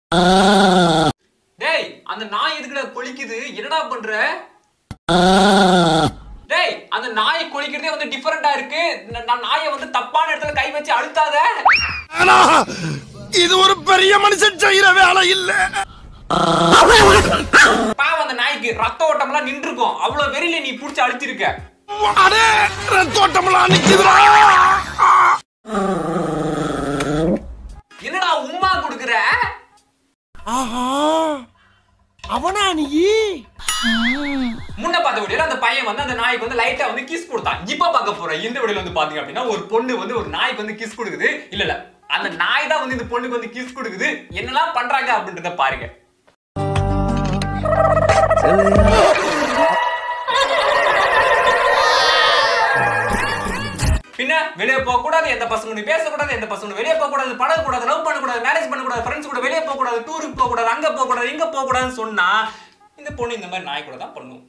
டேய் அந்த நாய் எதுக்குடா கொலிக்குது என்னடா பண்ற டேய் அந்த நாய் கொலிக்கிறதே வந்து டிஃபரெண்டா இருக்கு ந- நான் நாயை வந்து தப்பான இடத்துல கை வச்சு அழுத்தாத இது ஒரு பெரிய மனுஷன் செய்யற வேலை இல்ல பாவம் அந்த நாய்க்கு ரத்த ஓட்டம்லாம் நின்றுக்கும் அவ்வளவு வெறியில நீ புடிச்சு அழுத்திருக்க அடே தோட்டமெல்லாம் நிக்குதுடா என்னடா உம்மா குடுக்குற ஆஹா அவனா நீ முன்ன பார்த்த வீடியோல அந்த பையன் வந்து அந்த நாய்க்கு வந்து லைட்டா வந்து கிஸ் கொடுத்தான் இப்ப பார்க்க போறோம் இந்த வீடியோல வந்து பாத்தீங்க அப்படின்னா ஒரு பொண்ணு வந்து ஒரு நாய்க்கு வந்து கிஸ் கொடுக்குது இல்ல இல்ல அந்த நாய் தான் வந்து இந்த பொண்ணுக்கு வந்து கிஸ் கொடுக்குது என்னெல்லாம் பண்றாங்க அப்படின்றத பாருங்க பின்ன வெளியே போக கூடாது எந்த பசங்க பேசக்கூடாது எந்த பசங்க வெளியே போக கூடாது பழகக்கூடாது லவ் பண்ணக்கூடாது மேரேஜ் பண்ணக்கூடாது ஃப்ரெண்ட்ஸ் கூட வெளியே போக கூடாது டூருக்கு போக கூடாது அங்க போக கூடாது இங்க போக கூடாதுன்னு சொன்னா இந்த பொண்ணு இந்த மாதிரி நாய் கூட தான் பண்ணும்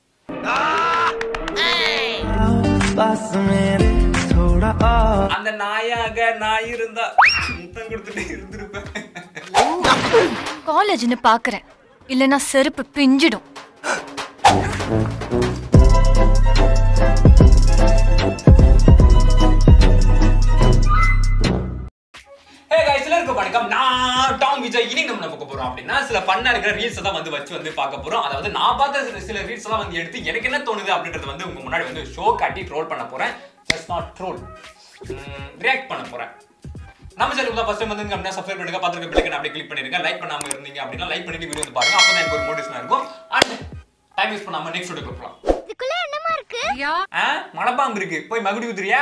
அந்த நாயாக நாய் இருந்தா முத்தம் கொடுத்துட்டு இருந்திருப்பேன் காலேஜ்னு பாக்குறேன் இல்லனா செருப்பு பிஞ்சிடும் ஹே गाइस எல்லாருக்கும் வணக்கம் நான் டாம் விஜய் இனி நம்ம என்ன பார்க்க போறோம் அப்படின்னா சில ஃபன்னா இருக்கிற ரீல்ஸ் தான் வந்து வச்சு வந்து பார்க்க போறோம் அதாவது நான் பார்த்த சில சில ரீல்ஸ் எல்லாம் வந்து எடுத்து எனக்கு என்ன தோணுது அப்படின்றது வந்து உங்க முன்னாடி வந்து ஷோ காட்டி ட்ரோல் பண்ண போறேன் ஜஸ்ட் நாட் ட்ரோல் ரியாக்ட் பண்ண போறேன் நம்ம சேனலுக்கு தான் ஃபர்ஸ்ட் டைம் வந்து அப்படின்னா சப்ஸ்கிரைப் பண்ணுங்க பார்த்துருக்க பிள்ளைங்க அப்படியே கிளிக் பண்ணிருங்க லைக் பண்ணாம இருந்தீங்க அப்படின்னா லைக் பண்ணிட்டு வீடியோ வந்து பாருங்க அப்பதான் எனக்கு ஒரு மோட்டிவேஷனா இருக்கும் அண்ட் டைம் வேஸ்ட் பண்ணாம நெக்ஸ்ட் வீடியோ போகலாம் இதுக்குள்ள என்னமா இருக்கு ஆ மலைப்பாம்பு இருக்கு போய் மகுடி ஊத்துறியா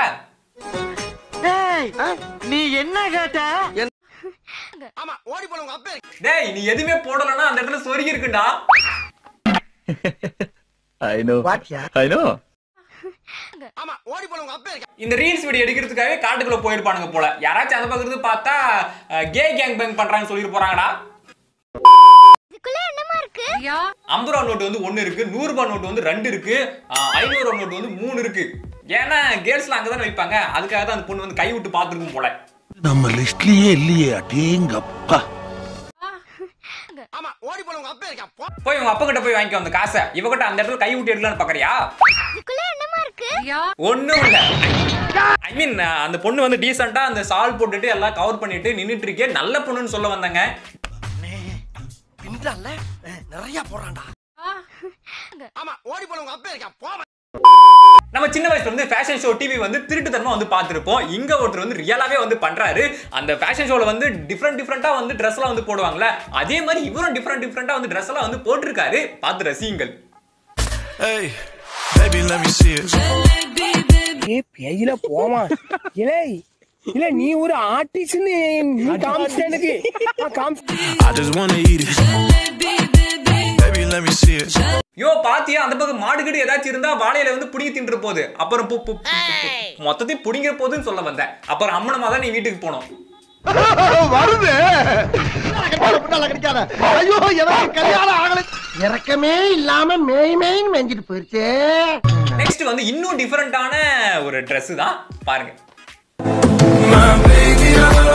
நீ என்ன கேட்ட ஆமா ஓடி போன உங்க அப்பே டேய் நீ எதுவுமே போடலன்னா அந்த இடத்துல சொருகி இருக்குண்டா I know. I know. ஆமா ஓடி போன உங்க அப்பே இந்த ரீல்ஸ் வீடியோ எடுக்கிறதுக்காகவே காட்டுக்குள்ள போயிருப்பானுங்க போல யாராச்சும் அந்த பக்கம் இருந்து பார்த்தா கே கேங் பேங் பண்றாங்கன்னு சொல்லிட்டு போறாங்கடா இதுக்குள்ள என்னமா இருக்கு ஐம்பது ரூபா நோட்டு வந்து ஒன்னு இருக்கு நூறு ரூபாய் நோட்டு வந்து ரெண்டு இருக்கு அஹ், ஐநூறு ரூபா நோட்டு வந்து மூணு இருக்கு ஏன்னா கேர்ள்ஸ்லாம் அங்கதானே வைப்பாங்க அதுக்காக தான் அந்த பொண்ணு வந்து கை விட்டு பார்த்துருக்கும் போல நம்ம லிஸ்ட்லயே இல்லையே அடேங்கப்பா ஆமா ஓடி போன உங்க அப்பே இருக்கா போ. போய் உங்க அப்பா கிட்ட போய் வாங்கிக்கோ அந்த காசை இவகிட்ட அந்த இடத்துல கை விட்டு எடுக்கலாம்னு பாக்குறியா இதுக்குள்ள என்னமா இருக்கு ஒண்ணும் இல்ல ஐ மீன் அந்த பொண்ணு வந்து டீசெண்டா அந்த சால் போட்டுட்டு எல்லாம் கவர் பண்ணிட்டு நின்னுட்டு இருக்கே நல்ல பொண்ணுன்னு சொல்ல வந்தாங்க பின்றான்ல நிறைய போறான்டா ஆமா ஓடி போன உங்க அப்பே இருக்கா போ நம்ம சின்ன வயசுல வந்து ஃபேஷன் ஷோ டிவி வந்து திருட்டுத்தனமா வந்து பார்த்திருப்போம் இங்க ஒருத்தர் வந்து ரியலாவே வந்து பண்றாரு அந்த ஃபேஷன் ஷோல வந்து டிஃப்ரெண்ட் டிஃப்ரெண்டா வந்து ட்ரெஸ் எல்லாம் வந்து போடுவாங்கல்ல அதே மாதிரி இவரும் டிஃப்ரெண்ட் டிஃப்ரெண்டா வந்து ட்ரெஸ் எல்லாம் வந்து போட்டிருக்காரு பார்த்து ரசியுங்கள் Hey, baby, let me see it. ஏ பேஜில போமா இல்ல இல்ல நீ ஒரு ஆர்டிஸ்ட்னு நீ காமிச்சிட்ட எனக்கு நான் காமிச்சிட்ட I just wanna eat it. Baby, let me see it. யோ பாத்தியா அந்த பக்கம் மாடுகிடு ஏதாச்சும் இருந்தா வாழையில வந்து புடிங்கி தின்று போகுது அப்புறம் பு- பு- பு- பு- மொத்தத்தையும் புடிங்கிற போகுதுன்னு சொல்ல வந்தேன் அப்புறம் அம்மனமா தான் நீ வீட்டுக்கு போனோம் வருது கிடைக்காத ஐயோ எனக்கு கல்யாணம் ஆகல இறக்கமே இல்லாம மேய் மேய்னு மேஞ்சிட்டு போயிருச்சே நெக்ஸ்ட் வந்து இன்னும் டிஃப்ரெண்டான ஒரு Dress தான் பாருங்க My baby,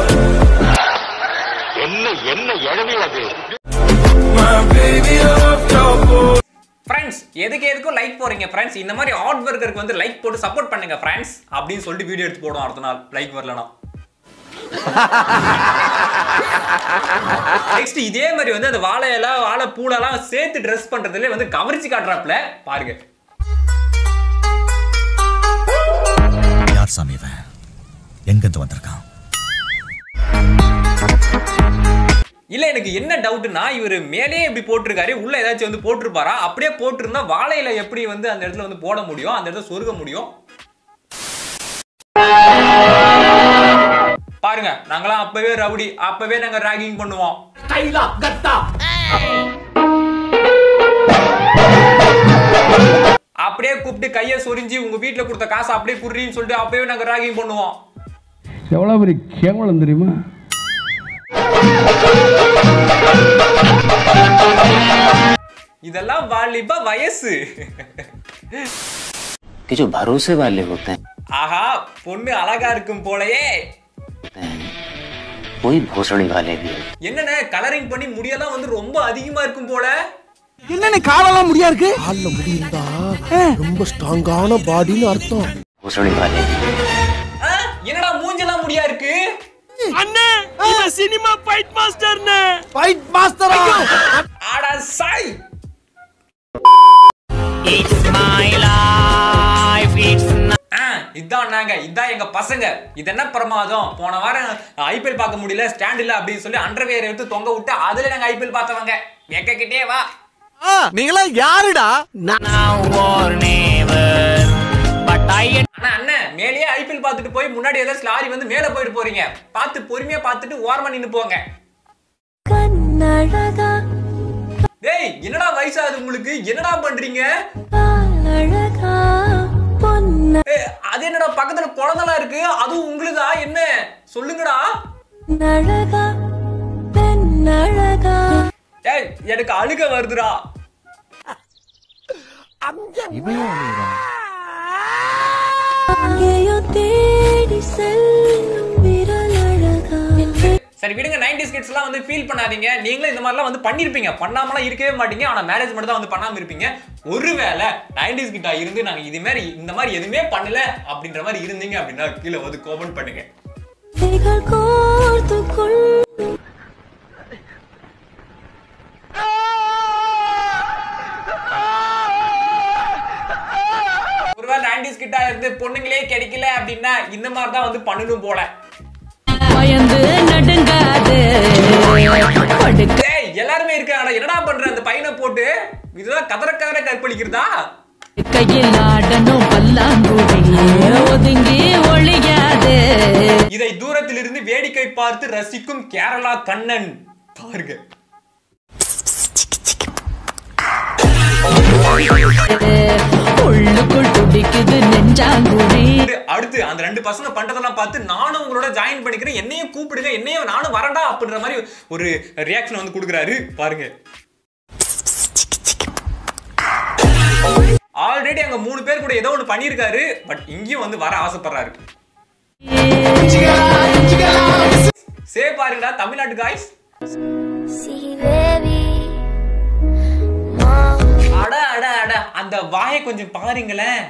my baby, love your boy. Friends எதுக்கு எதுக்கும் லைக் போறீங்க ஃப்ரெண்ட்ஸ் இந்த மாதிரி ஹார்ட் ஒர்க்கருக்கு வந்து லைக் போட்டு சப்போர்ட் பண்ணுங்க ஃப்ரெண்ட்ஸ் அப்படின்னு சொல்லிட்டு வீடியோ எடுத்து போடுவோம் அடுத்த நாள் லைக் வரலனா நெக்ஸ்ட் இதே மாதிரி வந்து அந்த வாழையெல்லாம் வாழை பூலெல்லாம் சேர்த்து ட்ரெஸ் பண்றதுல வந்து கவர்ச்சி காட்டுறாப்ல பாருங்க யார் சாமி இவன் எங்கிருந்து வந்திருக்கான் இல்ல எனக்கு என்ன டவுட்னா இவர் மேலே இப்படி போட்டிருக்காரு உள்ள ஏதாச்சும் வந்து போட்டிருப்பாரா அப்படியே போட்டிருந்தா வாழையில எப்படி வந்து அந்த இடத்துல வந்து போட முடியும் அந்த இடத்துல சொருக முடியும் பாருங்க நாங்களாம் அப்பவே ரவுடி அப்பவே நாங்க ராகிங் பண்ணுவோம் அப்படியே கூப்பிட்டு கையை சொரிஞ்சு உங்க வீட்ல கொடுத்த காசை அப்படியே குடுறீன்னு சொல்லிட்டு அப்பவே நாங்க ராகிங் பண்ணுவோம் எவ்வளோ பெரிய கேவலம் தெரியுமா இதெல்லாம் வாலிப வயசு कि जो भरोसे वाले होते ஆஹா பொண்ணு அழகா இருக்கும் போலயே हैं वही भोसड़ी वाले भी என்னண்ணே கலரிங் பண்ணி முடியெல்லாம் வந்து ரொம்ப அதிகமா இருக்கும் போல என்னன்னு காலெல்லாம் முடியா இருக்கு கால்ல முடி இருந்தா ரொம்ப ஸ்ட்ராங்கான பாடின்னு அர்த்தம் भोसड़ी वाले भी ஆ, என்னடா மூஞ்செல்லாம் முடியா இருக்கு அண்ணே இவன் சினிமா ஃபைட் மாஸ்டர்னே ஃபைட் மாஸ்டரா ஆடா சாய் ஆ, இதான் நாங்க இதான் எங்க பசங்க இது என்ன பிரமாதம் போன வாரம் ஐபிஎல் பார்க்க முடியல ஸ்டாண்ட் இல்ல அப்படின்னு சொல்லி அண்டர்வேர் எடுத்து தொங்க விட்டு அதுல நாங்க ஐபிஎல் பார்த்தவங்க எங்க கிட்டே வா நீங்களா யாருடா அண்ணா அண்ணன் மேலேயே ஐபிஎல் பார்த்துட்டு போய் முன்னாடி ஏதாச்சும் லாரி வந்து மேல போயிட்டு போறீங்க பார்த்து பொறுமையா பார்த்துட்டு ஓரமா நின்னு போங்க கண்ணழகா டேய் என்னடா வயசாகுது உங்களுக்கு என்னடா பண்றீங்க அழகா பொன்ன ஏய், அது என்னடா பக்கத்துல குழந்தைலாம் இருக்கு அதுவும் உங்களுதா என்ன சொல்லுங்கடா அழகா பெண்ணழகா ஏய் எனக்கு அழுக வருதுடா எங்கேயோ தேடி செல்லும் விரல் அழகா சரி விடுங்க 90s கிட்ஸ் எல்லாம் வந்து ஃபீல் பண்ணாதீங்க நீங்களும் இந்த மாதிரிலாம் வந்து பண்ணிருப்பீங்க பண்ணாமலாம் இருக்கவே மாட்டீங்க ஆனா மேரேஜ் மட்டும் தான் வந்து பண்ணாம இருப்பீங்க ஒருவேளை 90s கிட்டா இருந்து நாங்க இது மாதிரி இந்த மாதிரி எதுவுமே பண்ணல அப்படின்ற மாதிரி இருந்தீங்க அப்படின்னா கீழே வந்து கமெண்ட் பண்ணுங்க கைகள் கோர்த்து கொள் ஒருவேளை 90s கிட்டா இருந்து பொண்ணுங்களே கிடைக்கல அப்படின்னா இந்த மாதிரி தான் வந்து பண்ணணும் போல பயந்து நடுங்காது படுக்க டேய் எல்லாருமே இருக்காங்கடா என்னடா பண்ற அந்த பையனை போட்டு இதுதான் கதற கதற கற்பழிக்கிறதா கையில் ஆடணும் பல்லாங்குழி ஒதுங்கி ஒளியாது இதை தூரத்திலிருந்து வேடிக்கை பார்த்து ரசிக்கும் கேரளா கண்ணன் பாருங்க உள்ளுக்குள் துடிக்குது நெஞ்சாங்குழி அடுத்து அந்த ரெண்டு பசங்க பண்றதெல்லாம் பார்த்து நானும் உங்களோட ஜாயின் பண்ணிக்கிறேன் என்னையும் கூப்பிடுங்க என்னையும் நானும் வரண்டா அப்படின்ற மாதிரி ஒரு ரியாக்ஷன் வந்து கொடுக்குறாரு பாருங்க ஆல்ரெடி அங்க மூணு பேர் கூட ஏதோ ஒன்று பண்ணியிருக்காரு பட் இங்கேயும் வந்து வர ஆசைப்படுறாரு சே பாருங்கடா தமிழ்நாட்டு காய்ஸ் See baby அட அட அட அந்த வாயை கொஞ்சம் பாருங்களேன்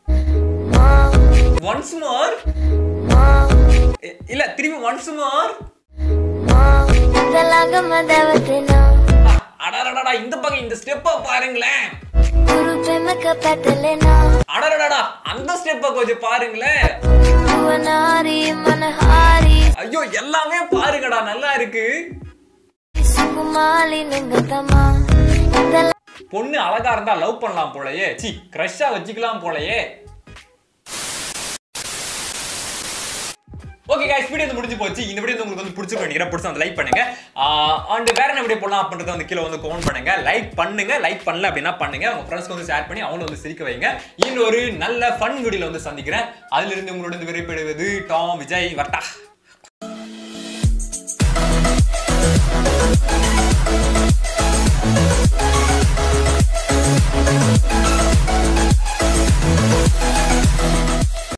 ஒன்ஸ் மோர் இல்ல திரும்பி ஒன்ஸ் மோர் Dalaga madavatina அடடடா இந்த பக்கம் இந்த ஸ்டெப்ப பாருங்களேன் Guru premaka patalena அடடடா அந்த ஸ்டெப்ப கொஞ்சம் பாருங்களேன் Vanari manahari ஐயோ எல்லாமே பாருங்கடா நல்லா இருக்கு Sukumali ningatama பொண்ணு அழகா இருந்தா லவ் பண்ணலாம் போலயே சி கிரஷா வச்சுக்கலாம் போலயே ஓகே guys வீடியோ வந்து முடிஞ்சு போச்சு இந்த வீடியோ உங்களுக்கு வந்து பிடிச்சிருக்கும் நினைக்கிறேன் பிடிச்சா வந்து லைக் பண்ணுங்க அண்ட் வேற என்ன வீடியோ போடலாம் அப்படின்றத வந்து கீழே வந்து கமெண்ட் பண்ணுங்க லைக் பண்ணுங்க லைக் பண்ணல அப்படின்னா பண்ணுங்க உங்க ஃப்ரெண்ட்ஸ்க்கு வந்து ஷேர் பண்ணி அவங்களும் வந்து சிரிக்க வைங்க இன்னொரு நல்ல ஃபன் வீடியோல வந்து சந்திக்கிறேன் அதுல இருந்து உங்களோட வந்து விரைப்படுவது டாம் விஜய் வர்த்தா